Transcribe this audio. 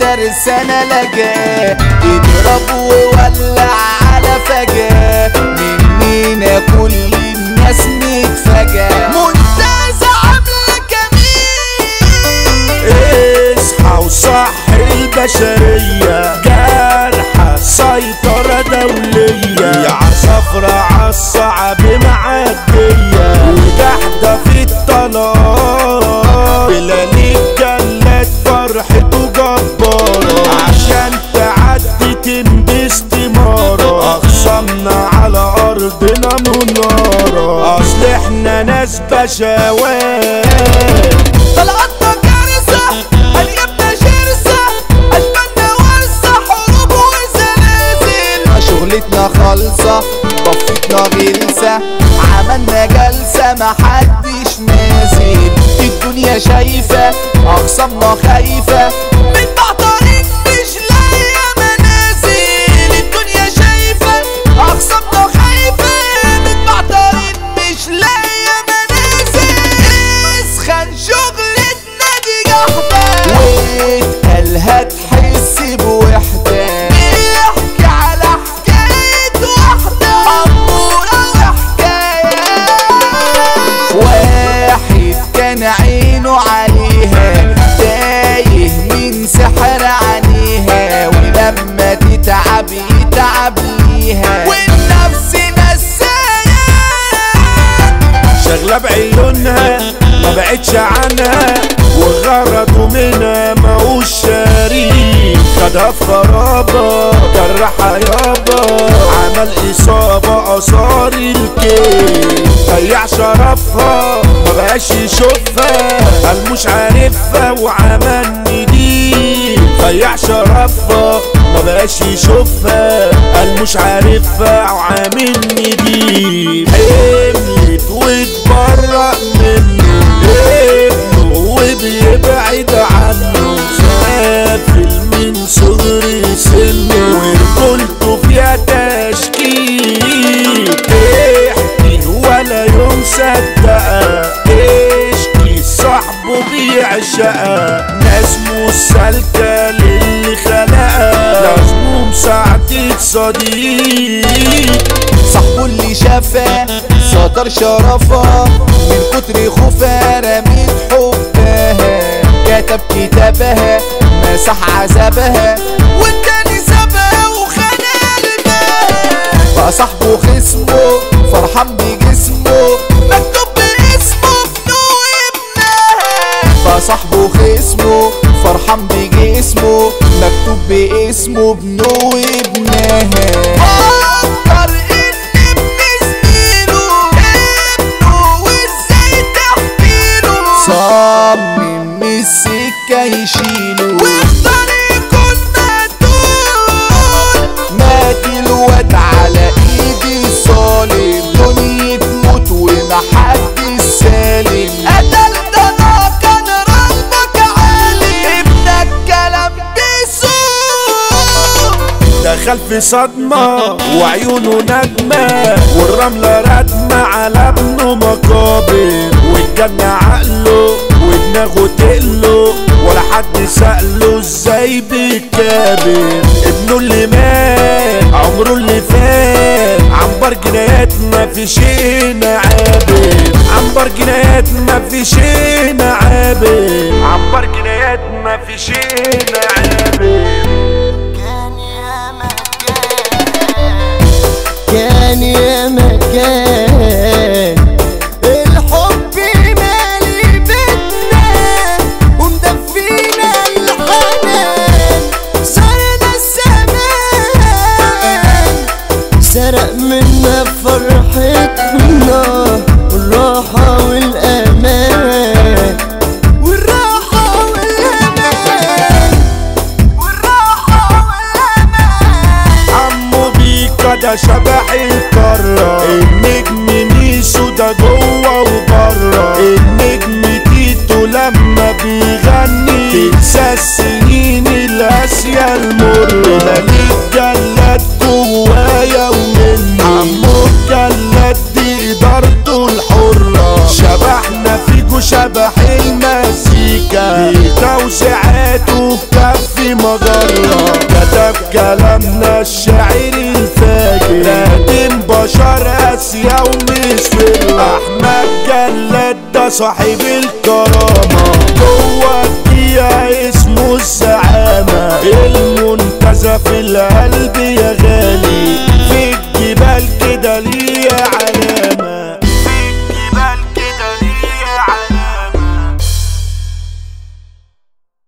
ترسانة لجاه اضرب وولع على فجاه مننا كل الناس نتفجاه منتزه عاملة كمين اصحى وصح البشرية جرحى سيطرة دولية يا عصفرة عالصعب معدية وجحدة في الطلاق بلاليك جلت فرحته جبارة عشان تعدي تنبس تمارة أخصمنا على أرضنا منارة أصل احنا ناس بشوات طلعتنا كارثة أيامنا شرسة أشبالنا ورثة حروب وزلازل شغلتنا خالصة ضفتنا غلسة عملنا جلسة محدش نازل الدنيا شايفة أخصامنا خايفة من طريق مش لاقية منازل الدنيا شايفة أخصامنا خايفة من طريق مش لاقية منازل اسخن شغلتنا دي جحدة واتقالها تحس بوحدة نحكي على حكاية واحدة أمورة وحكاية واحد كان عينه عليها تايه من سحر عينيها ولما تتعب يتعب ليها والنفس نسايا شغلة بعيونها ما بعدش عنها وغرضه منها ماهوش شريك خدها في خرابة جرحها يابا عمل إصابة أثار الكيل ضيع شرفها ما بقاش يشوفها قال مش عارفها وعمل نديل ضيع شرفها ما بقاش يشوفها قال مش عارفها وعامل نديل حملت واتبرأ منه ابنه وبيبعد عنه سافل من صغر سنه ورجولته فيها تشكيل تحكي ولا يوم صدقها تشكي صاحبه بيعشقها ناس مش سالكة للي خلقها لازمه مساعدة صديق صاحبه اللي شافها سطر شرفها من كتر خوفها رميت حبها كتب كتابها مسح عذابها والتاني سابها وخان قلبها بقى صاحبه خصمه فرحان بجسمه مكتوب باسمه بنو ابنها بقى صاحبه خصمه فرحان بجسمه مكتوب باسمه بنو ابنها فكر ان ابن زميله ابنه وازاي تحكيله صمم من السكة يشيله واختار يكون مقتول مات الواد على ايدي الظالم دنيا تموت ومحدش سالم قتلت انا كان ربك عالي ابنك كلام بيسوق دخل في صدمة وعيونه نجمة والرملة ردمة على ابنه مقابر والجنة عقله ودماغه تقله ولا حد سأله ازاي بيتكابر ابنه اللي مات عمره اللي فات عنبر جنايات ما في شيء عابر عنبر جنايات ما في شيء عابر عنبر جنايات ما في شيء عابر كان يا مكان الحب مالي بيتنا ومدفينا الحنان صرنا الزمان سرق منا فرحتنا والراحة والأمان والراحة والأمان والراحة والأمان عمو بيكا ده شبح القارة النجم ميسو ده جوه وبره النجم تيتو لما بيغني تنسى السنين القاسية المرة مليك جلاد جوايا ومني عمو جلاد دي إدارته الحرة شبحنا فيكو شبح المزيكا بتوسعاته في كف كل مجرة كتب كلامنا الشاعر الفاجر لكن بشر اسيا ومش في احمد جلاد ده صاحب الكرامة جوه الدقيقة اسمه الزعامة المنتزه في العالم